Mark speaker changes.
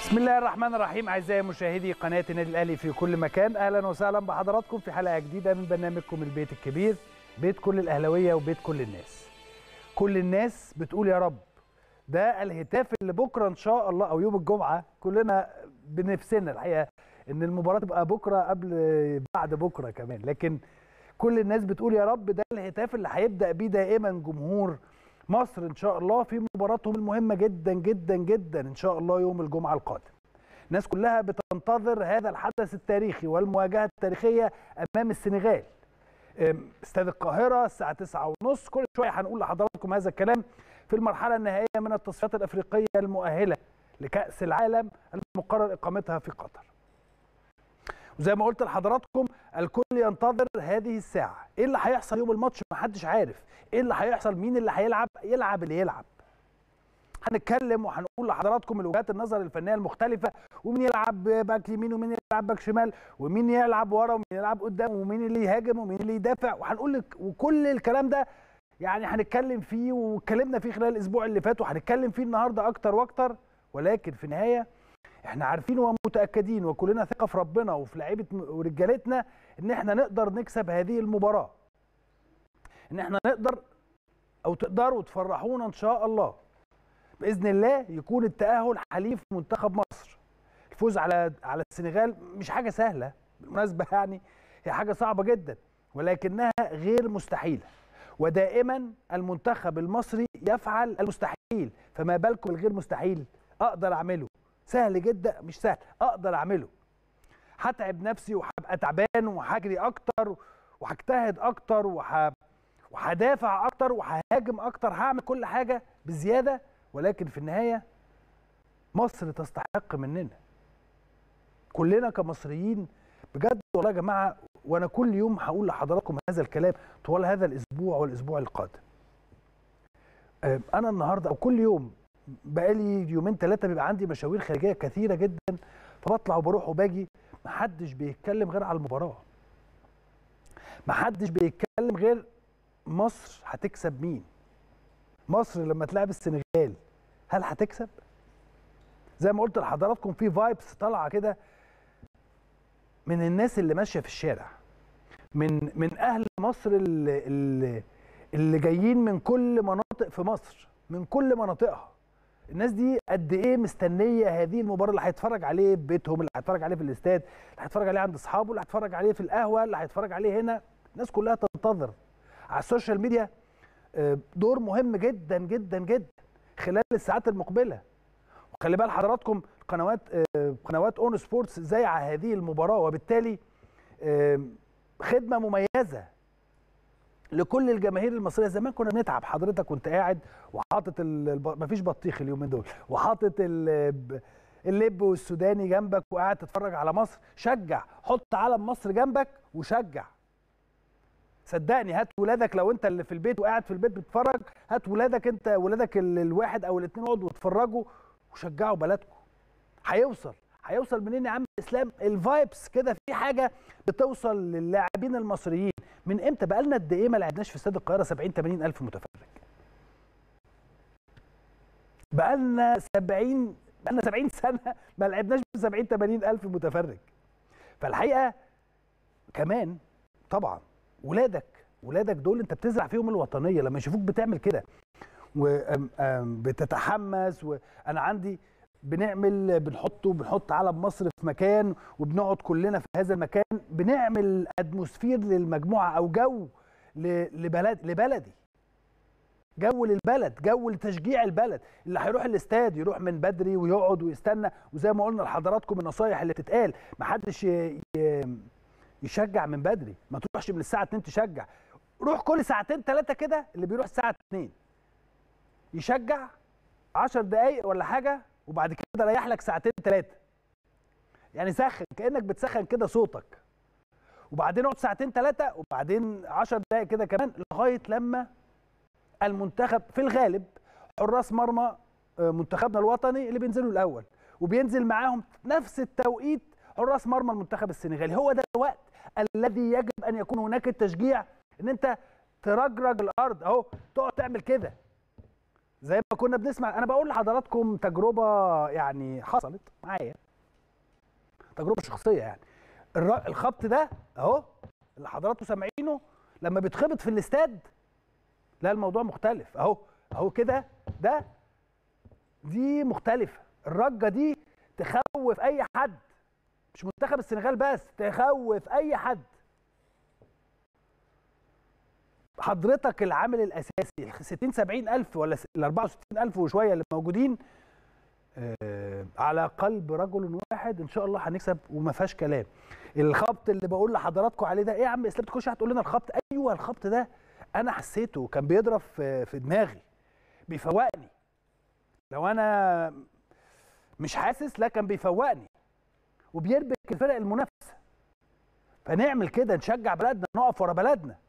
Speaker 1: بسم الله الرحمن الرحيم اعزائي مشاهدي قناه النادي الاهلي في كل مكان اهلا وسهلا بحضراتكم في حلقه جديده من برنامجكم البيت الكبير بيت كل الاهلاويه وبيت كل الناس كل الناس بتقول يا رب ده الهتاف اللي بكره ان شاء الله او يوم الجمعه كلنا بنفسنا الحقيقه ان المباراه تبقى بكره قبل بعد بكره كمان لكن كل الناس بتقول يا رب ده الهتاف اللي هيبدا بيه دائما جمهور مصر ان شاء الله في مباراتهم المهمه جدا جدا جدا ان شاء الله يوم الجمعه القادم الناس كلها بتنتظر هذا الحدث التاريخي والمواجهه التاريخيه امام السنغال استاد القاهره الساعه 9:30 كل شويه هنقول لحضراتكم هذا الكلام في المرحله النهائيه من التصفيات الافريقيه المؤهله لكاس العالم المقرر اقامتها في قطر وزي ما قلت لحضراتكم الكل ينتظر هذه الساعه ايه اللي هيحصل يوم الماتش محدش عارف ايه اللي هيحصل مين اللي هيلعب يلعب اللي يلعب هنتكلم وهنقول لحضراتكم الوجهات النظر الفنيه المختلفه ومين يلعب باك يمين ومين يلعب باك شمال ومين يلعب ورا ومين يلعب قدام ومين اللي يهاجم ومين اللي يدافع وهنقول لك وكل الكلام ده يعني هنتكلم فيه واتكلمنا فيه خلال الاسبوع اللي فات وهنتكلم فيه النهارده اكتر واكتر ولكن في النهايه احنا عارفين ومتاكدين وكلنا ثقه في ربنا وفي لعيبه ورجالتنا ان احنا نقدر نكسب هذه المباراه ان احنا نقدر او تقدروا تفرحونا ان شاء الله باذن الله يكون التاهل حليف منتخب مصر الفوز على على السنغال مش حاجه سهله بالمناسبه يعني هي حاجه صعبه جدا ولكنها غير مستحيله ودائما المنتخب المصري يفعل المستحيل فما بالكم الغير مستحيل اقدر اعمله سهل جدا مش سهل اقدر اعمله هتعب نفسي وهبقى تعبان وهجري اكتر وهجتهد اكتر وح... وهدافع اكتر وههاجم اكتر هعمل كل حاجه بزياده ولكن في النهايه مصر تستحق مننا كلنا كمصريين بجد والله يا جماعه وانا كل يوم هقول لحضراتكم هذا الكلام طوال هذا الاسبوع والاسبوع القادم انا النهارده او كل يوم بقالي يومين ثلاثه بيبقى عندي مشاوير خارجيه كثيره جدا فبطلع وبروح وباجي محدش بيتكلم غير على المباراه محدش بيتكلم غير مصر هتكسب مين مصر لما تلعب السنغال هل هتكسب زي ما قلت لحضراتكم في فايبس طالعه كده من الناس اللي ماشيه في الشارع من من اهل مصر اللي, اللي, اللي جايين من كل مناطق في مصر من كل مناطقها الناس دي قد ايه مستنيه هذه المباراه اللي هيتفرج عليه في بيتهم اللي هيتفرج عليه في الاستاد اللي هيتفرج عليه عند اصحابه اللي هيتفرج عليه في القهوه اللي هيتفرج عليه هنا الناس كلها تنتظر على السوشيال ميديا دور مهم جدا جدا جدا خلال الساعات المقبله وخلي بال حضراتكم قنوات قنوات اون سبورتس زايعه هذه المباراه وبالتالي خدمه مميزه لكل الجماهير المصريه زمان كنا بنتعب حضرتك وانت قاعد وحاطط مفيش بطيخ اليومين دول وحاطط اللب والسوداني جنبك وقاعد تتفرج على مصر شجع حط علم مصر جنبك وشجع صدقني هات ولادك لو انت اللي في البيت وقاعد في البيت بتتفرج هات ولادك انت ولادك الواحد او الاثنين اقعدوا واتفرجوا وشجعوا بلدكم هيوصل هيوصل منين يا عم اسلام الفايبس كده في حاجه بتوصل للاعبين المصريين من امتى بقى لنا قد ايه ما لعبناش في استاد القاهره 70 80 الف متفرج بقى لنا 70 بقى لنا 70 سنه ما لعبناش ب 70 80 الف متفرج فالحقيقه كمان طبعا ولادك ولادك دول انت بتزرع فيهم الوطنيه لما يشوفوك بتعمل كده وبتتحمس وانا عندي بنعمل بنحطه بنحط علم مصر في مكان وبنقعد كلنا في هذا المكان بنعمل اتموسفير للمجموعه او جو لبلد لبلدي جو للبلد جو لتشجيع البلد اللي هيروح الاستاد يروح من بدري ويقعد ويستنى وزي ما قلنا لحضراتكم النصايح اللي بتتقال ما حدش يشجع من بدري ما تروحش من الساعه 2 تشجع روح كل ساعتين ثلاثه كده اللي بيروح الساعه 2 يشجع 10 دقايق ولا حاجه وبعد كده ريح لك ساعتين ثلاثه يعني سخن كانك بتسخن كده صوتك وبعدين اقعد ساعتين ثلاثه وبعدين 10 دقائق كده كمان لغايه لما المنتخب في الغالب حراس مرمى منتخبنا الوطني اللي بينزلوا الاول وبينزل معاهم نفس التوقيت حراس مرمى المنتخب السنغالي هو ده الوقت الذي يجب ان يكون هناك التشجيع ان انت ترجرج الارض اهو تقعد تعمل كده زي ما كنا بنسمع انا بقول لحضراتكم تجربه يعني حصلت معايا تجربه شخصيه يعني الر- الخبط ده اهو اللي حضراتكم سامعينه لما بيتخبط في الاستاد لا الموضوع مختلف اهو اهو كده ده دي مختلفه الرجه دي تخوف اي حد مش منتخب السنغال بس تخوف اي حد حضرتك العامل الاساسي ال 60 70 الف ولا ال 64 الف وشويه اللي موجودين آه، على قلب رجل واحد ان شاء الله هنكسب وما فيهاش كلام الخبط اللي بقول لحضراتكم عليه ده ايه يا عم اسلام تخش هتقول لنا الخبط ايوه الخبط ده انا حسيته كان بيضرب في في دماغي بيفوقني لو انا مش حاسس لا كان بيفوقني وبيربك الفرق المنافسه فنعمل كده نشجع بلدنا نقف ورا بلدنا